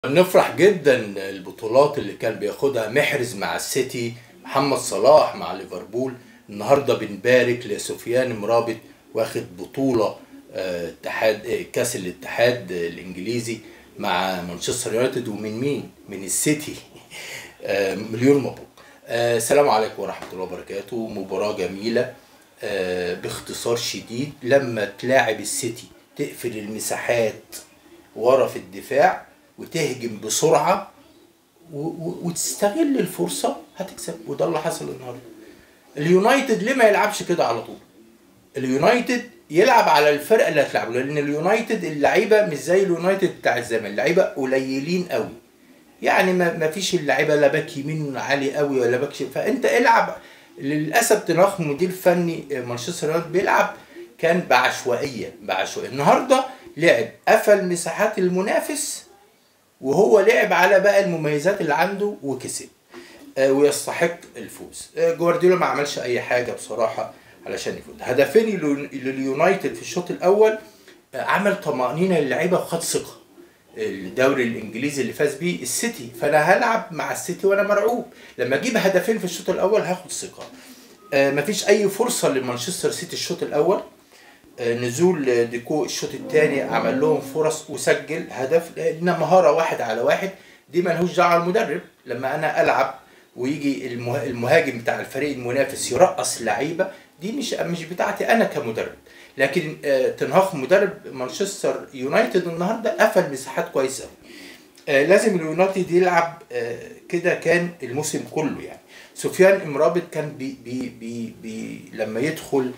بنفرح جدا البطولات اللي كان بياخدها محرز مع السيتي محمد صلاح مع ليفربول النهارده بنبارك لسفيان مرابط واخد بطوله آه، اتحاد آه، كاس الاتحاد الانجليزي مع مانشستر يونايتد ومن مين؟ من السيتي آه، مليون مبروك آه، السلام عليكم ورحمه الله وبركاته مباراه جميله آه، باختصار شديد لما تلاعب السيتي تقفل المساحات ورا في الدفاع وتهجم بسرعه و- و- وتستغل الفرصه هتكسب وده اللي حصل النهارده اليونايتد ليه ما يلعبش كده على طول اليونايتد يلعب على الفرقه اللي هتلعبه لان اليونايتد اللعيبه مش زي اليونايتد بتاع الزمان اللعيبه قليلين قوي يعني ما ما فيش اللعيبه لا باك يمين عالي قوي ولا باك شمال فانت العب للاسف تناخ مدير فني مانشستر يونايتد بيلعب كان بعشوائيه بعشوائيه النهارده لعب قفل مساحات المنافس وهو لعب على بقى المميزات اللي عنده وكسب آه، ويستحق الفوز آه، جوارديولا ما عملش اي حاجه بصراحه علشان يفوز هدفين لليون- لليونايتد في الشوط الاول آه، عمل طمانينه للعيبه وخد ثقه الدوري الانجليزي اللي فاز بيه السيتي فانا هلعب مع السيتي وانا مرعوب لما اجيب هدفين في الشوط الاول هاخد ثقه آه، مفيش اي فرصه لمانشستر سيتي الشوط الاول آه، نزول ديكو الشوط الثاني عمل لهم فرص وسجل هدف لان مهاره واحد على واحد دي ملهوش دعوه المدرب لما انا العب ويجي المه- المهاجم بتاع الفريق المنافس يرقص لعيبه دي مش مش بتاعتي انا كمدرب لكن آه، تنهاخ مدرب مانشستر يونايتد النهارده قفل مساحات كويسه قوي آه، لازم اليونايتد يلعب آه، كده كان الموسم كله يعني سفيان امرابط كان بي بي بي بي لما يدخل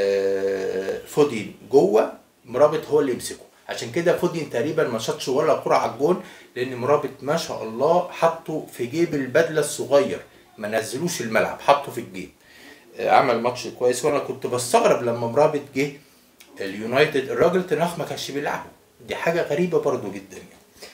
آه، فودين جوه مرابط هو اللي يمسكه عشان كده فودين تقريبا ما شاطش ولا كرة على الجون لان مرابط ما شاء الله حطه في جيب البدله الصغير ما نزلوش الملعب حطه في الجيب آه، عمل ماتش كويس وانا كنت بستغرب لما مرابط جه اليونايتد الراجل تناخ ما كانش بيلعبه دي حاجه غريبه برضو جدا يعني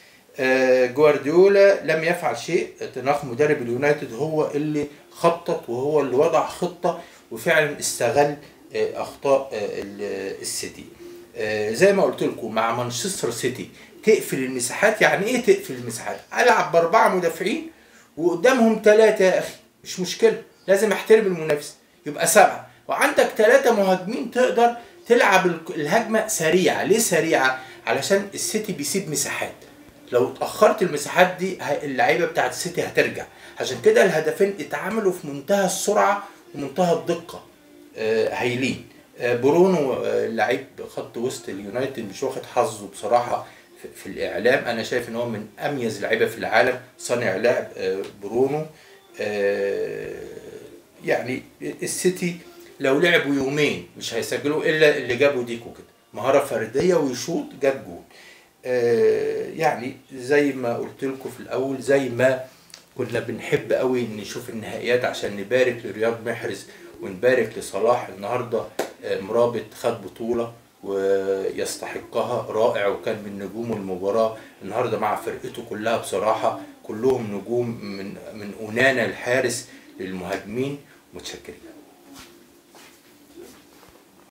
آه، جوارديولا لم يفعل شيء تناخ مدرب اليونايتد هو اللي خطط وهو اللي وضع خطة وفعلا استغل آه، أخطاء آه، ال- السيتي آه، زي ما قلت لكم مع مانشستر سيتي تقفل المساحات يعني ايه تقفل المساحات العب باربعه مدافعين وقدامهم ثلاثه يا اخي مش مشكله لازم احترم المنافس يبقى سبعه وعندك ثلاثه مهاجمين تقدر تلعب الك- الهجمه سريعه ليه سريعه علشان السيتي بيسيب مساحات لو اتاخرت المساحات دي ه- اللعيبه بتاعت السيتي هترجع عشان كده الهدفين اتعملوا في منتهى السرعه ومنتهى الدقه آه، هايلين آه، برونو آه، لعيب خط وسط اليونايتد مش واخد حظه بصراحه في- في الاعلام انا شايف ان هو من اميز لعيبه في العالم صانع لعب آه، برونو آه، يعني السيتي لو لعبوا يومين مش هيسجلوا الا اللي جابوا ديكو كده مهاره فرديه ويشوط جاب جول آه، يعني زي ما قلت لكم في الاول زي ما كنا بنحب قوي نشوف النهائيات عشان نبارك لرياض محرز ونبارك لصلاح النهارده آه، مرابط خد بطوله ويستحقها رائع وكان من نجوم المباراه النهارده مع فرقته كلها بصراحه كلهم نجوم من من اونانا الحارس للمهاجمين متشكرين